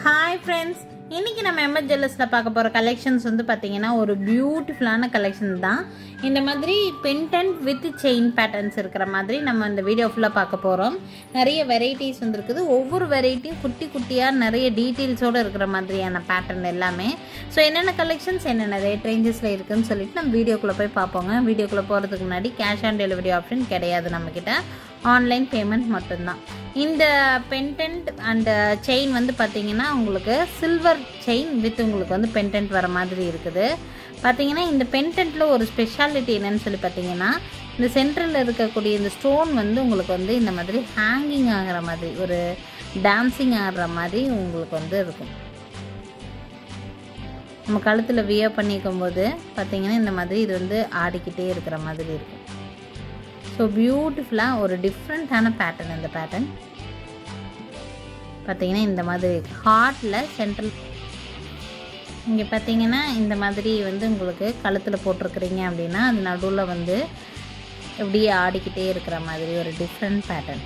hi friends இன்னைக்கு நம்ம MS ஜுவல்லர்ஸில் பார்க்க போகிற கலெக்ஷன்ஸ் வந்து பார்த்தீங்கன்னா ஒரு பியூட்டிஃபுல்லான கலெக்ஷன் தான் இந்த மாதிரி பென்டன்ட் வித் செயின் பேட்டர்ன்ஸ் இருக்கிற மாதிரி நம்ம இந்த வீடியோ ஃபுல்லாக பார்க்க போகிறோம் நிறைய வெரைட்டிஸ் வந்துருக்குது ஒவ்வொரு வெரைட்டியும் குட்டி குட்டியாக நிறைய டீட்டெயில்ஸோடு இருக்கிற மாதிரியான பேட்டர்ன் எல்லாமே ஸோ என்னென்ன கலெக்ஷன்ஸ் என்னென்ன ரேட் ரேஞ்சஸில் இருக்குன்னு சொல்லிட்டு நம்ம வீடியோக்குள்ளே போய் பார்ப்போங்க வீடியோக்குள்ளே போகிறதுக்கு முன்னாடி கேஷ் ஆன் டெலிவரி ஆப்ஷன் கிடையாது நம்மக்கிட்ட ஆன்லைன் பேமெண்ட் மட்டும்தான் இந்த பென்டென்ட் அண்ட் செயின் வந்து பார்த்தீங்கன்னா உங்களுக்கு சில்வர் செயின் வித் உங்களுக்கு வந்து பென்டென்ட் வர மாதிரி இருக்குது பார்த்தீங்கன்னா இந்த பென்டென்ட்டில் ஒரு ஸ்பெஷாலிட்டி என்னன்னு சொல்லி பார்த்தீங்கன்னா இந்த சென்டரில் இருக்கக்கூடிய இந்த ஸ்டோன் வந்து உங்களுக்கு வந்து இந்த மாதிரி ஹேங்கிங் ஆகிற மாதிரி ஒரு டான்ஸிங் ஆகிற மாதிரி உங்களுக்கு வந்து இருக்கும் நம்ம கழுத்தில் வியர் பண்ணிக்கும் போது பார்த்தீங்கன்னா இந்த மாதிரி இது வந்து ஆடிக்கிட்டே இருக்கிற மாதிரி இருக்கும் ஸோ பியூட்டிஃபுல்லாக ஒரு டிஃப்ரெண்ட்டான பேட்டர்ன் இந்த பேட்டர்ன் பார்த்தீங்கன்னா இந்த மாதிரி ஹார்ட்டில் சென்ட்ரல் இங்கே பார்த்தீங்கன்னா இந்த மாதிரி வந்து உங்களுக்கு கழுத்தில் போட்டிருக்கிறீங்க அப்படின்னா அது நடுவில் வந்து இப்படியே ஆடிக்கிட்டே இருக்கிற மாதிரி ஒரு டிஃப்ரெண்ட் பேட்டர்ன்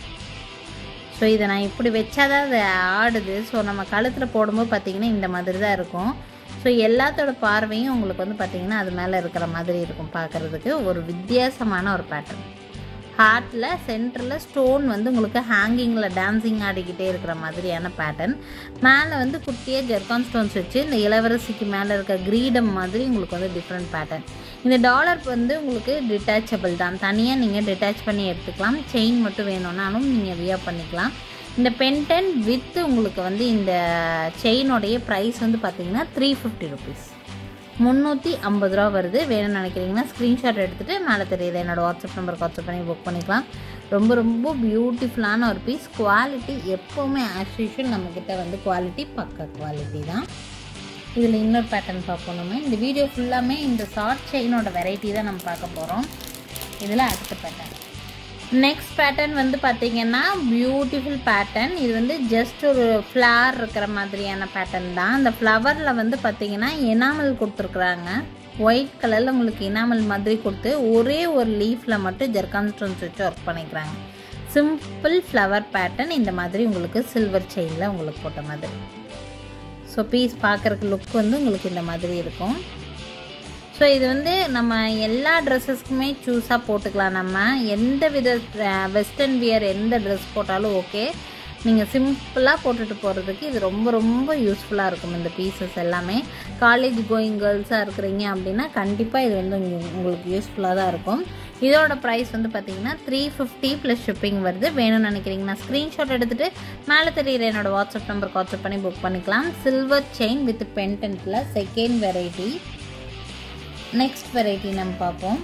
ஸோ இதை நான் இப்படி வச்சாதான் அது ஆடுது ஸோ நம்ம கழுத்தில் போடும்போது பார்த்தீங்கன்னா இந்த மாதிரி தான் இருக்கும் ஸோ எல்லாத்தோட பார்வையும் உங்களுக்கு வந்து பார்த்திங்கன்னா அது மேலே இருக்கிற மாதிரி இருக்கும் பார்க்குறதுக்கு ஒரு வித்தியாசமான ஒரு பேட்டர்ன் ஹார்ட்டில் சென்டரில் ஸ்டோன் வந்து உங்களுக்கு ஹேங்கிங்கில் டான்ஸிங் ஆடிக்கிட்டே இருக்கிற மாதிரியான பேட்டர்ன் மேலே வந்து குட்டியாக ஜெர்கான் ஸ்டோன்ஸ் வச்சு இந்த இளவரசிக்கு மேலே இருக்க கிரீடம் மாதிரி உங்களுக்கு வந்து டிஃப்ரெண்ட் பேட்டர்ன் இந்த டாலர் வந்து உங்களுக்கு டிட்டாச்சபிள் தான் தனியாக நீங்கள் டிட்டாச் பண்ணி எடுத்துக்கலாம் செயின் மட்டும் வேணும்னாலும் நீங்கள் வியர் பண்ணிக்கலாம் இந்த பென்டன் வித் உங்களுக்கு வந்து இந்த செயினோடைய ப்ரைஸ் வந்து பார்த்தீங்கன்னா த்ரீ ஃபிஃப்டி ருபீஸ் முந்நூற்றி ஐம்பது ரூபா வருது வேணும்னு நினைக்கிறீங்கன்னா ஸ்க்ரீன்ஷாட் எடுத்துகிட்டு மேலே தெரியுது என்னோடய வாட்ஸ்அப் நம்பருக்கு வாட்ஸ்அப் பண்ணி புக் பண்ணிக்கலாம் ரொம்ப ரொம்ப பியூட்டிஃபுல்லான ஒரு பீஸ் குவாலிட்டி எப்போவுமே ஆஸ் யூஷுவல் நம்மக்கிட்ட வந்து குவாலிட்டி பக்க குவாலிட்டி தான் இதில் இன்னொரு பேட்டர்ன் பார்ப்போம் நம்ம இந்த வீடியோ ஃபுல்லாமே இந்த ஷார்ட் செயினோட வெரைட்டி தான் நம்ம பார்க்க போகிறோம் இதில் அடுத்த பேட்டர்ன் நெக்ஸ்ட் பேட்டர்ன் வந்து பார்த்தீங்கன்னா பியூட்டிஃபுல் பேட்டர்ன் இது வந்து ஜஸ்ட் ஒரு ஃப்ளார் இருக்கிற மாதிரியான பேட்டர்ன் தான் அந்த ஃப்ளவரில் வந்து பார்த்தீங்கன்னா எனாமல் கொடுத்துருக்குறாங்க ஒயிட் கலரில் உங்களுக்கு எனாமல் மாதிரி கொடுத்து ஒரே ஒரு லீஃபில் மட்டும் ஜெர்கான் ஸ்டோன்ஸ் வச்சு ஒர்க் பண்ணிக்கிறாங்க சிம்பிள் ஃப்ளவர் பேட்டர்ன் இந்த மாதிரி உங்களுக்கு சில்வர் செயினில் உங்களுக்கு போட்ட மாதிரி ஸோ பீஸ் பார்க்குறக்கு லுக் வந்து உங்களுக்கு இந்த மாதிரி இருக்கும் ஸோ இது வந்து நம்ம எல்லா ட்ரெஸ்ஸஸ்க்குமே சூஸாக போட்டுக்கலாம் நம்ம எந்த வித வெஸ்டர்ன் வியர் எந்த ட்ரெஸ் போட்டாலும் ஓகே நீங்கள் சிம்பிளாக போட்டுட்டு போகிறதுக்கு இது ரொம்ப ரொம்ப யூஸ்ஃபுல்லாக இருக்கும் இந்த பீசஸ் எல்லாமே காலேஜ் கோயிங் கேர்ள்ஸாக இருக்கிறீங்க அப்படின்னா கண்டிப்பாக இது வந்து உங்களுக்கு யூஸ்ஃபுல்லாக தான் இருக்கும் இதோட ப்ரைஸ் வந்து பார்த்தீங்கன்னா த்ரீ ஃபிஃப்டி ப்ளஸ் ஷிப்பிங் வருது வேணும்னு நினைக்கிறீங்கன்னா ஸ்க்ரீன்ஷாட் எடுத்துகிட்டு மேலே தெரியுற என்னோட வாட்ஸ்அப் நம்பருக்கு வாட்ஸ்அப் பண்ணி புக் பண்ணிக்கலாம் சில்வர் செயின் வித் பென்டென்ட்டில் செகண்ட் வெரைட்டி நெக்ஸ்ட் வெரைட்டி நம்ம பார்ப்போம்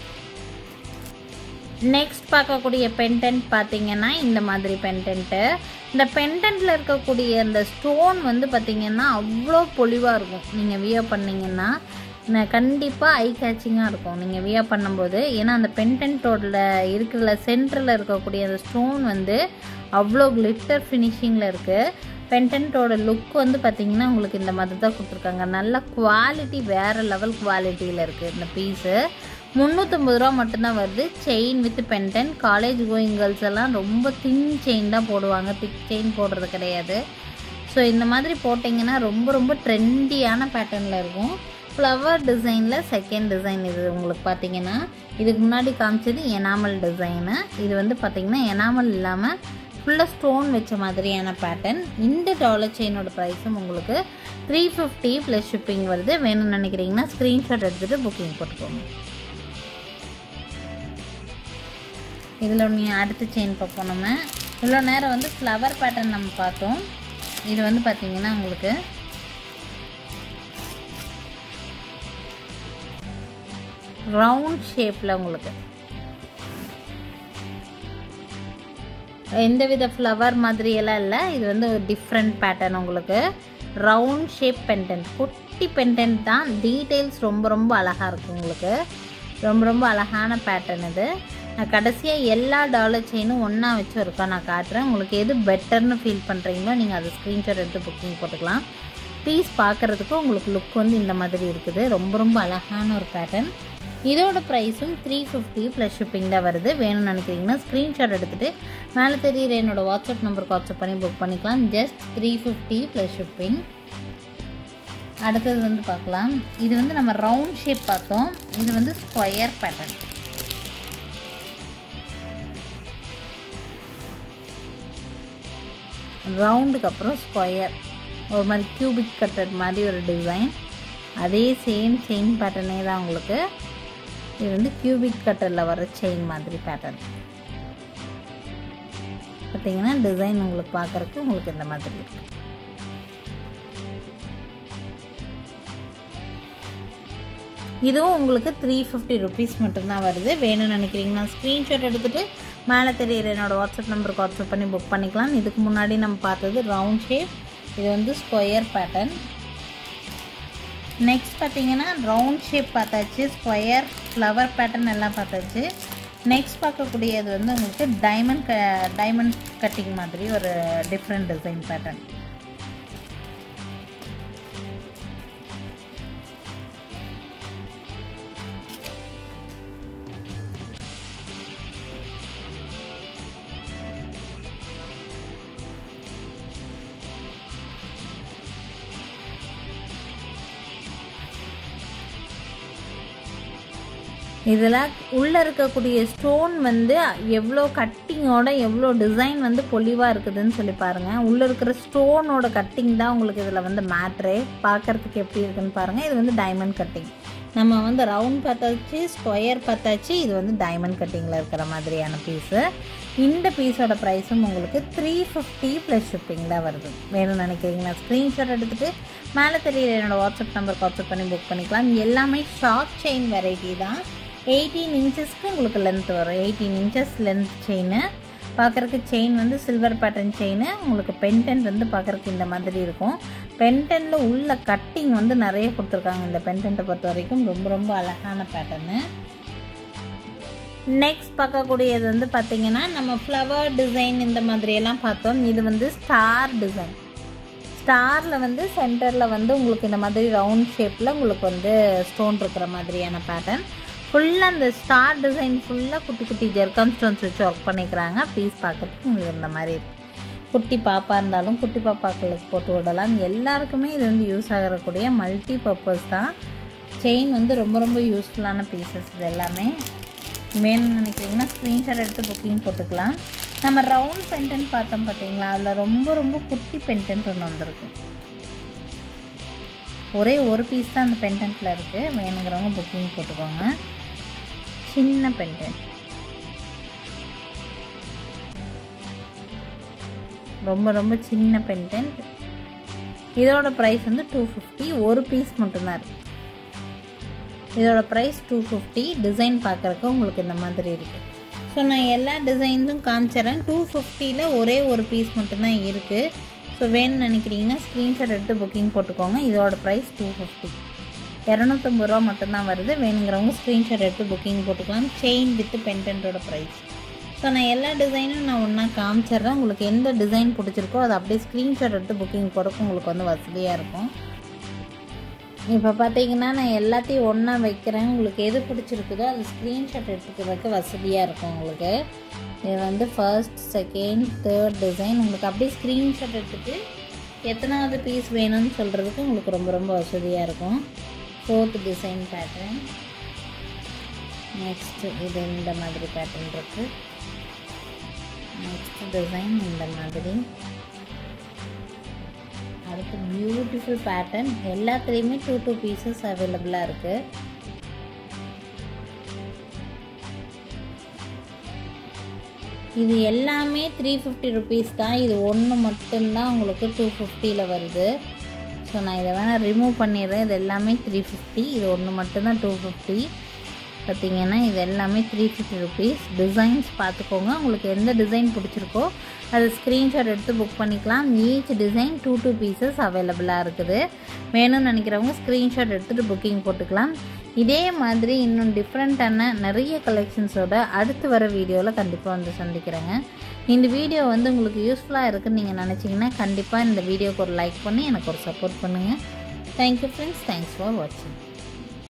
நெக்ஸ்ட் பார்க்கக்கூடிய பென்டென்ட் பார்த்தீங்கன்னா இந்த மாதிரி பென்டென்ட்டு இந்த பென்டென்ட்டில் இருக்கக்கூடிய இந்த ஸ்டோன் வந்து பார்த்திங்கன்னா அவ்வளோ பொலிவாக இருக்கும் நீங்கள் வியர் பண்ணிங்கன்னா கண்டிப்பாக ஐ கேச்சிங்காக இருக்கும் நீங்கள் வியர் பண்ணும்போது ஏன்னா அந்த பென்டென்ட்டோட இருக்கிற சென்டரில் இருக்கக்கூடிய அந்த ஸ்டோன் வந்து அவ்வளோ கிளிட்டர் ஃபினிஷிங்கில் இருக்குது பென்டென்ட்டோட லுக் வந்து பார்த்திங்கன்னா உங்களுக்கு இந்த மாதிரி தான் கொடுத்துருக்காங்க நல்ல குவாலிட்டி வேறு லெவல் குவாலிட்டியில் இருக்குது இந்த பீஸு முந்நூற்றம்பது ரூபா மட்டும்தான் வருது chain with pendant college going girls எல்லாம் ரொம்ப தின் செயின் தான் போடுவாங்க திக் செயின் போடுறது கிடையாது ஸோ இந்த மாதிரி போட்டிங்கன்னா ரொம்ப ரொம்ப ட்ரெண்டியான பேட்டர்னில் இருக்கும் ஃப்ளவர் டிசைனில் செகண்ட் டிசைன் இது உங்களுக்கு பார்த்தீங்கன்னா இதுக்கு முன்னாடி காமிச்சது எனாமல் டிசைனு இது வந்து பார்த்திங்கன்னா எனாமல் இல்லாமல் ஃபுல்லாக ஸ்டோன் வச்ச மாதிரியான பேட்டர்ன் இந்த டாலர் செயினோட ப்ரைஸும் உங்களுக்கு த்ரீ ஃபிஃப்டி ப்ளஸ் ஷிப்பிங் வருது வேணும்னு நினைக்கிறீங்கன்னா ஸ்க்ரீன்ஷாட் எடுத்துகிட்டு புக்கிங் போட்டுக்கோங்க இதில் நீங்கள் அடுத்த செயின் பார்ப்போம் நம்ம இவ்வளோ நேரம் வந்து ஃப்ளவர் பேட்டர்ன் நம்ம பார்த்தோம் இது வந்து பார்த்திங்கன்னா உங்களுக்கு ரவுண்ட் ஷேப்பில் உங்களுக்கு எந்தவித ஃப்ளவர் மாதிரியெல்லாம் இல்லை இது வந்து ஒரு டிஃப்ரெண்ட் பேட்டர்ன் உங்களுக்கு ரவுண்ட் ஷேப் பென்டென்ட் குட்டி பென்டென்ட் தான் டீட்டெயில்ஸ் ரொம்ப ரொம்ப அழகாக இருக்கும் உங்களுக்கு ரொம்ப ரொம்ப அழகான பேட்டர்ன் இது நான் கடைசியாக எல்லா டாலர் செயினும் ஒன்றா வச்சு இருக்கா நான் காட்டுறேன் உங்களுக்கு எது பெட்டர்னு ஃபீல் பண்ணுறீங்களோ நீங்கள் அதை ஸ்க்ரீன்ஷாட் எடுத்து புக்கிங் போட்டுக்கலாம் பீஸ் பார்க்குறதுக்கு உங்களுக்கு லுக் வந்து இந்த மாதிரி இருக்குது ரொம்ப ரொம்ப அழகான ஒரு பேட்டர்ன் இதோட ப்ரைஸும் த்ரீ ஃபிஃப்டி ப்ளஸ் ஷிப்பிங் தான் வருது வேணும்னு நினைக்கிறீங்கன்னா ஸ்க்ரீன்ஷாட் எடுத்துகிட்டு மேலே தெரியுற என்னோட வாட்ஸ்அப் நம்பருக்கு வாட்ஸ்அப் பண்ணி புக் பண்ணிக்கலாம் just three fifty plus shipping அடுத்தது வந்து பார்க்கலாம் இது வந்து நம்ம ரவுண்ட் ஷேப் பார்த்தோம் இது வந்து ஸ்கொயர் பேட்டர்ன் ரவுண்டுக்கு அப்புறம் ஸ்கொயர் ஒரு மாதிரி கியூபிக் கட்டட் மாதிரி ஒரு டிசைன் அதே சேம் செயின் பேட்டர்னே தான் உங்களுக்கு இது வந்து கியூபிக் கட்டரில் வர செயின் மாதிரி பேட்டர்ன் பார்த்தீங்கன்னா டிசைன் உங்களுக்கு பார்க்குறக்கு உங்களுக்கு இந்த மாதிரி இருக்கு இதுவும் உங்களுக்கு த்ரீ ஃபிஃப்டி ருபீஸ் மட்டும்தான் வருது வேணும்னு நினைக்கிறீங்கன்னா ஸ்க்ரீன்ஷாட் எடுத்துகிட்டு மேலே தெரியுற என்னோடய வாட்ஸ்அப் நம்பருக்கு வாட்ஸ்அப் பண்ணி புக் பண்ணிக்கலாம் இதுக்கு முன்னாடி நம்ம பார்த்தது ரவுண்ட் ஷேப் இது வந்து ஸ்கொயர் பேட்டர்ன் நெக்ஸ்ட் பார்த்தீங்கன்னா ரவுண்ட் ஷேப் பார்த்தாச்சு ஸ்கொயர் ஃப்ளவர் பேட்டர்ன் எல்லாம் பார்த்தாச்சு நெக்ஸ்ட் பார்க்கக்கூடியது வந்து உங்களுக்கு டைமண்ட் க டைமண்ட் கட்டிங் மாதிரி ஒரு டிஃப்ரெண்ட் டிசைன் பேட்டர்ன் இதில் உள்ளே இருக்கக்கூடிய ஸ்டோன் வந்து எவ்வளோ கட்டிங்கோட எவ்வளோ டிசைன் வந்து பொலிவாக இருக்குதுன்னு சொல்லி பாருங்கள் உள்ளே இருக்கிற ஸ்டோனோட கட்டிங் தான் உங்களுக்கு இதில் வந்து மேட்ரு பார்க்குறதுக்கு எப்படி இருக்குன்னு பாருங்கள் இது வந்து டைமண்ட் கட்டிங் நம்ம வந்து ரவுண்ட் பார்த்தாச்சு ஸ்கொயர் பார்த்தாச்சு இது வந்து டைமண்ட் கட்டிங்கில் இருக்கிற மாதிரியான பீஸு இந்த பீஸோட ப்ரைஸும் உங்களுக்கு த்ரீ ஃபிஃப்டி ப்ளஸ் ஷிப்பிங் தான் வருது வேணும்னு நினைக்கிறீங்களா ஸ்க்ரீன்ஷாட் எடுத்துகிட்டு மேலே தெரியுற என்னோடய வாட்ஸ்அப் நம்பருக்கு வாட்ஸ்அப் பண்ணி புக் பண்ணிக்கலாம் எல்லாமே ஷார்ட் செயின் வெரைட்டி தான் எயிட்டீன் இன்ச்சஸ்க்கு உங்களுக்கு லென்த் வரும் எயிட்டீன் இன்ச்சஸ் லென்த் செயின் பார்க்குறக்கு செயின் வந்து சில்வர் பேட்டர்ன் செயின் உங்களுக்கு பென்டென்ட் வந்து பார்க்குறக்கு இந்த மாதிரி இருக்கும் பென்டென்ட்டில் உள்ள கட்டிங் வந்து நிறைய கொடுத்துருக்காங்க இந்த பென்டென்ட்டை பொறுத்த வரைக்கும் ரொம்ப ரொம்ப அழகான பேட்டர்னு நெக்ஸ்ட் பார்க்கக்கூடியது வந்து பார்த்திங்கன்னா நம்ம ஃப்ளவர் டிசைன் இந்த மாதிரியெல்லாம் பார்த்தோம் இது வந்து ஸ்டார் டிசைன் ஸ்டாரில் வந்து சென்டரில் வந்து உங்களுக்கு இந்த மாதிரி ரவுண்ட் ஷேப்பில் உங்களுக்கு வந்து ஸ்டோன் இருக்கிற மாதிரியான பேட்டர்ன் ஃபுல்லாக அந்த ஸ்டார் டிசைன் ஃபுல்லாக குட்டி குட்டி ஜெர்கான் ஸ்டோன்ஸ் வச்சு ஒர்க் பண்ணிக்கிறாங்க பீஸ் பார்க்குறதுக்கு உங்களுக்கு இந்த மாதிரி இருக்கு குட்டி பாப்பா இருந்தாலும் குட்டி பாப்பாக்களுக்கு போட்டு விடலாம் எல்லாருக்குமே இது வந்து யூஸ் ஆகக்கூடிய மல்டி பர்பஸ் தான் செயின் வந்து ரொம்ப ரொம்ப யூஸ்ஃபுல்லான பீசஸ் இது எல்லாமே வேணும்னு நினைக்கிறீங்கன்னா ஸ்க்ரீன்ஷாட் எடுத்து புக்கிங் போட்டுக்கலாம் நம்ம ரவுண்ட் பென்டென்ட் பார்த்தோம் பார்த்தீங்களா அதில் ரொம்ப ரொம்ப குட்டி பென்டென்ட் ஒன்று வந்திருக்கு ஒரே ஒரு பீஸ் தான் அந்த பென்டென்ட்டில் இருக்குது வேணுங்கிறவங்க புக்கிங் போட்டுக்கோங்க சின்ன பென்டென்ட் ரொம்ப ரொம்ப சின்ன பென்டென்ட் இதோட ப்ரைஸ் வந்து டூ ஃபிஃப்டி ஒரு பீஸ் மட்டும்தான் இருக்குது இதோட ப்ரைஸ் டூ ஃபிஃப்டி டிசைன் பார்க்குறக்கு உங்களுக்கு இந்த மாதிரி இருக்குது ஸோ நான் எல்லா டிசைன்ஸும் காமிச்சிடறேன் டூ ஃபிஃப்டியில் ஒரே ஒரு பீஸ் மட்டும்தான் இருக்குது ஸோ வேணும்னு நினைக்கிறீங்கன்னா ஸ்க்ரீன்ஷாட் எடுத்து புக்கிங் போட்டுக்கோங்க இதோட ப்ரைஸ் டூ ஃபிஃப்டி இரநூத்தம்பது ரூபா மட்டும்தான் வருது வேணுங்கிறவங்க ஸ்க்ரீன்ஷாட் எடுத்து புக்கிங் போட்டுக்கலாம் செயின் வித் பென்டென்ட்டோட ப்ரைஸ் ஸோ நான் எல்லா டிசைனும் நான் ஒன்றா காமிச்சிட்றேன் உங்களுக்கு எந்த டிசைன் பிடிச்சிருக்கோ அதை அப்படியே ஸ்க்ரீன்ஷாட் எடுத்து புக்கிங் போடுறதுக்கு உங்களுக்கு வந்து வசதியாக இருக்கும் இப்போ பார்த்தீங்கன்னா நான் எல்லாத்தையும் ஒன்றா வைக்கிறேன் உங்களுக்கு எது பிடிச்சிருக்குதோ அது ஸ்க்ரீன்ஷாட் எடுத்துக்கிறதுக்கு வசதியாக இருக்கும் உங்களுக்கு இது வந்து ஃபர்ஸ்ட் செகண்ட் தேர்ட் டிசைன் உங்களுக்கு அப்படியே ஸ்க்ரீன்ஷாட் எடுத்துகிட்டு எத்தனாவது பீஸ் வேணும்னு சொல்கிறதுக்கு உங்களுக்கு ரொம்ப ரொம்ப வசதியாக இருக்கும் ஃபோர்த் டிசைன் பேட்டர்ன் நெக்ஸ்ட்டு இது இந்த மாதிரி பேட்டர்ன் இருக்குது நெக்ஸ்ட் டிசைன் இந்த மாதிரி அடுத்து பியூட்டிஃபுல் பேட்டர்ன் எல்லாத்துலேயுமே டூ டூ பீசஸ் அவைலபிளாக இருக்குது இது எல்லாமே த்ரீ ஃபிஃப்டி ருபீஸ் தான் இது ஒன்று மட்டும்தான் உங்களுக்கு டூ ஃபிஃப்டியில் வருது ஸோ நான் இதை வேணால் ரிமூவ் பண்ணிடுறேன் இது எல்லாமே த்ரீ ஃபிஃப்டி இது ஒன்று மட்டும்தான் டூ ஃபிஃப்டி பார்த்தீங்கன்னா இது எல்லாமே த்ரீ ஃபிஃப்டி ருபீஸ் டிசைன்ஸ் பார்த்துக்கோங்க உங்களுக்கு எந்த டிசைன் பிடிச்சிருக்கோ அது ஸ்க்ரீன்ஷாட் எடுத்து புக் பண்ணிக்கலாம் each design two two pieces அவைலபிளாக இருக்குது வேணும்னு நினைக்கிறவங்க ஸ்க்ரீன்ஷாட் எடுத்துகிட்டு புக்கிங் போட்டுக்கலாம் இதே மாதிரி இன்னும் டிஃப்ரெண்ட்டான நிறைய கலெக்ஷன்ஸோட அடுத்து வர வீடியோவில் கண்டிப்பாக வந்து சந்திக்கிறேங்க இந்த வீடியோ வந்து உங்களுக்கு யூஸ்ஃபுல்லாக இருக்குன்னு நீங்கள் நினச்சிங்கன்னா கண்டிப்பாக இந்த வீடியோக்கு ஒரு லைக் பண்ணி எனக்கு ஒரு சப்போர்ட் பண்ணுங்கள் தேங்க்யூ ஃப்ரெண்ட்ஸ் தேங்க்ஸ் ஃபார் வாட்சிங்